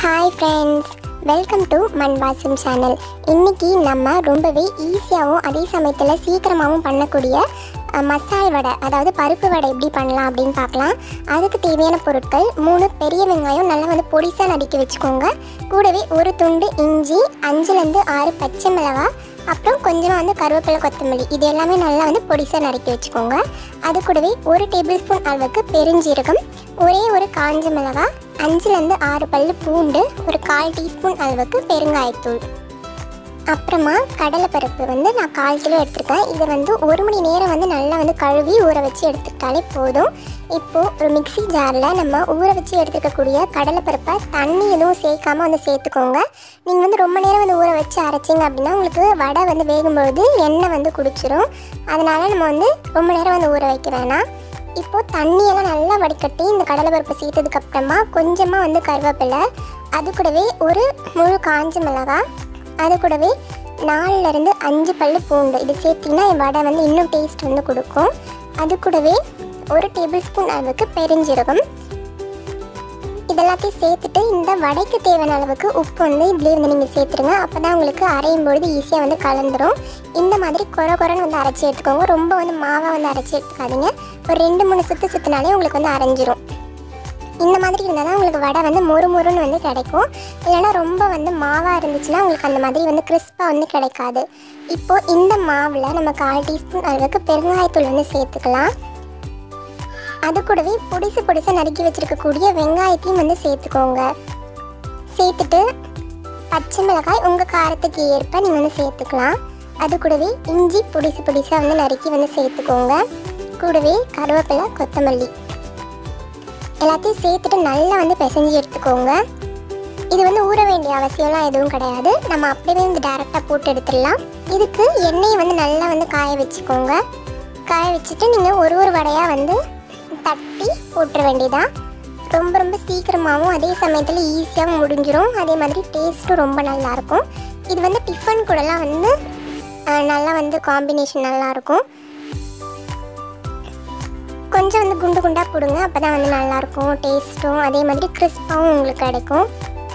hi friends welcome to Manpasam channel இன்னைக்கு நம்ம ரொம்பவே ஈஸியாகவும் அதே சமயத்தில் சீக்கிரமாகவும் பண்ணக்கூடிய அஹ், மசால் வடை அதாவது பருப்பு வடை எப்படி பண்ணலாம் அப்படின்னு பார்க்கலாம் அதுக்கு தேவையான பொருட்கள் மூணு பெரிய வெங்காயம் நல்லா வந்து பொடிசாக நறுக்கி வச்சுக்கோங்க கூடவே ஒரு துண்டு இஞ்சி அஞ்சுலேருந்து ஆறு பச்சை மிளகாய் அப்புறம் கொஞ்சமாக வந்து கருவேப்பிலை கொத்தமல்லி இது எல்லாமே நல்லா வந்து பொடிசாக நறுக்கி வச்சுக்கோங்க அது கூடவே ஒரு டேபிள் ஸ்பூன் அளவுக்கு பெருஞ்சீரகம் ஒரே ஒரு காஞ்ச மிளகாய் அஞ்சுலேருந்து ஆறு பல்லு பூண்டு ஒரு கால் டீஸ்பூன் அளவுக்கு பெருங்காயத்தூள் அப்புறமா கடலைப்பருப்பு வந்து நான் கால் கிலோ எடுத்திருக்கேன் இதை வந்து ஒரு மணி நேரம் வந்து நல்லா வந்து கழுவி ஊற வச்சு எடுத்துக்கிட்டாலே போதும் இப்போது ஒரு மிக்ஸி ஜாரில் நம்ம ஊற வச்சு எடுத்துக்கக்கூடிய கடலைப்பருப்பை தண்ணி எதுவும் சேர்க்காம வந்து சேர்த்துக்கோங்க நீங்கள் வந்து ரொம்ப நேரம் வந்து ஊற வச்சு அரைச்சிங்க அப்படின்னா உங்களுக்கு வடை வந்து வேகும்பொழுது எண்ணெய் வந்து குடிச்சிரும் அதனால் நம்ம வந்து ரொம்ப நேரம் வந்து ஊற வைக்க வேணாம் இப்போது தண்ணியெல்லாம் நல்லா வடிகட்டி இந்த கடலைப்பருப்பு சேர்த்ததுக்கு அப்புறமா கொஞ்சமாக வந்து கருவேப்பிலை அது கூடவே ஒரு முழு காஞ்ச மிளகாய் அது கூடவே நாலுல இருந்து அஞ்சு பல்லு பூண்டு இது சேர்த்திங்கன்னா என் வடை வந்து இன்னும் டேஸ்ட் வந்து கொடுக்கும் அது கூடவே ஒரு டேபிள் ஸ்பூன் அளவுக்கு பெருஞ்சீரகம் இதெல்லாத்தையும் சேர்த்துட்டு இந்த வடைக்கு தேவையான அளவுக்கு உப்பு வந்து இதுலேயே வந்து நீங்கள் சேர்த்துருங்க அப்போ தான் உங்களுக்கு அரையும் பொழுது ஈஸியாக வந்து கலந்துரும் இந்த மாதிரி குறை குறைன்னு வந்து அரைச்சி எடுத்துக்கோங்க ரொம்ப வந்து மாவாக வந்து அரைச்சி எடுத்துக்காதீங்க ஒரு ரெண்டு மூணு சுற்று சுற்றினாலே உங்களுக்கு வந்து அரைஞ்சிரும் இந்த மாதிரி இருந்தால் தான் உங்களுக்கு வடை வந்து மொறு மொறுன்னு வந்து கிடைக்கும் இல்லைன்னா ரொம்ப வந்து மாவாக இருந்துச்சுன்னா உங்களுக்கு அந்த மாதிரி வந்து கிறிஸ்பாக வந்து கிடைக்காது இப்போது இந்த மாவில் நம்ம கால் டீஸ்பூன் அளவுக்கு பெருங்காயத்தூள் வந்து சேர்த்துக்கலாம் அது கூடவே பொடிசு பொடிசாக நறுக்கி வச்சுருக்கக்கூடிய வெங்காயத்தையும் வந்து சேர்த்துக்கோங்க சேர்த்துட்டு பச்சை மிளகாய் உங்கள் காரத்துக்கு ஏற்ப நீங்கள் வந்து சேர்த்துக்கலாம் அது கூடவே இஞ்சி பொடிசு பொடிசாக வந்து நறுக்கி வந்து சேர்த்துக்கோங்க கூடவே கருவேப்பிலை கொத்தமல்லி எல்லாத்தையும் சேர்த்துட்டு நல்லா வந்து பிசைஞ்சு எடுத்துக்கோங்க இது வந்து ஊற வேண்டிய அவசியம்லாம் எதுவும் கிடையாது நம்ம அப்படியே வந்து டேரெக்டாக போட்டு எடுத்துடலாம் இதுக்கு எண்ணெயை வந்து நல்லா வந்து காய வச்சுக்கோங்க காய வச்சுட்டு நீங்கள் ஒரு ஒரு வடையாக வந்து தட்டி போட்டுற வேண்டியதான் ரொம்ப ரொம்ப சீக்கிரமாகவும் அதே சமயத்தில் ஈஸியாகவும் முடிஞ்சிரும் அதே மாதிரி டேஸ்ட்டும் ரொம்ப நல்லாயிருக்கும் இது வந்து டிஃபன் கூடலாம் வந்து அஹ், நல்லா வந்து காம்பினேஷன் நல்லாயிருக்கும் கொஞ்சம் வந்து குண்டு குண்டாக போடுங்க அப்போ தான் வந்து நல்லாயிருக்கும் டேஸ்ட்டும் அதே மாதிரி கிறிஸ்பாகவும் உங்களுக்கு கிடைக்கும்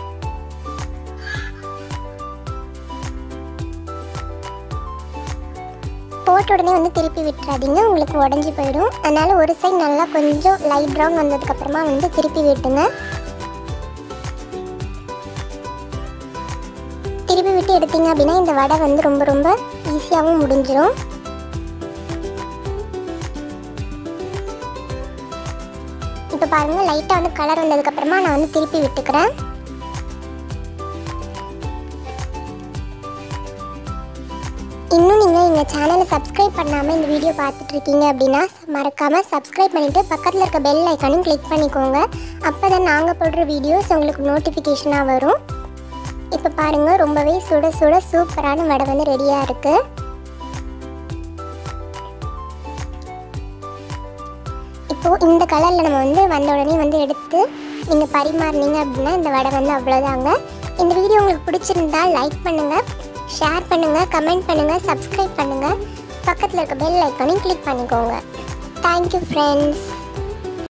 போட்ட உடனே வந்து திருப்பி விட்டுறாதீங்க உங்களுக்கு உடஞ்சி போயிடும் அதனால் ஒரு சைடு நல்லா கொஞ்சம் லைட் ப்ரௌன் வந்ததுக்கப்புறமா வந்து திருப்பி விட்டுங்க திருப்பி விட்டு எடுத்தீங்க அப்படின்னா இந்த வடை வந்து ரொம்ப ரொம்ப ஈஸியாகவும் முடிஞ்சிடும் இப்போ பாருங்கள் லைட்டாக வந்து கலர் வந்ததுக்கப்புறமா நான் வந்து திருப்பி விட்டுக்கிறேன் இன்னும் நீங்கள் எங்கள் சேனலை சப்ஸ்கிரைப் பண்ணாமல் இந்த வீடியோ பார்த்துட்டு இருக்கீங்க அப்படின்னா மறக்காமல் சப்ஸ்கிரைப் பண்ணிவிட்டு பக்கத்தில் இருக்க பெல் ஐக்கானும் கிளிக் பண்ணிக்கோங்க அப்போ தான் நாங்கள் போடுற வீடியோஸ் உங்களுக்கு நோட்டிஃபிகேஷனாக வரும் இப்போ பாருங்கள் ரொம்பவே சுட சுட சூப்பரான வடை வந்து ரெடியாக இருக்குது இப்போது இந்த கலரில் நம்ம வந்து வந்த உடனே வந்து எடுத்து நீங்கள் பரிமாறினீங்க அப்படின்னா இந்த வடை வந்து அவ்வளோதாங்க இந்த வீடியோ உங்களுக்கு பிடிச்சிருந்தா லைக் பண்ணுங்கள் ஷேர் பண்ணுங்கள் கமெண்ட் பண்ணுங்கள் சப்ஸ்கிரைப் பண்ணுங்கள் பக்கத்தில் இருக்க பெல் ஐக்கானையும் கிளிக் பண்ணிக்கோங்க தேங்க்யூ ஃப்ரெண்ட்ஸ்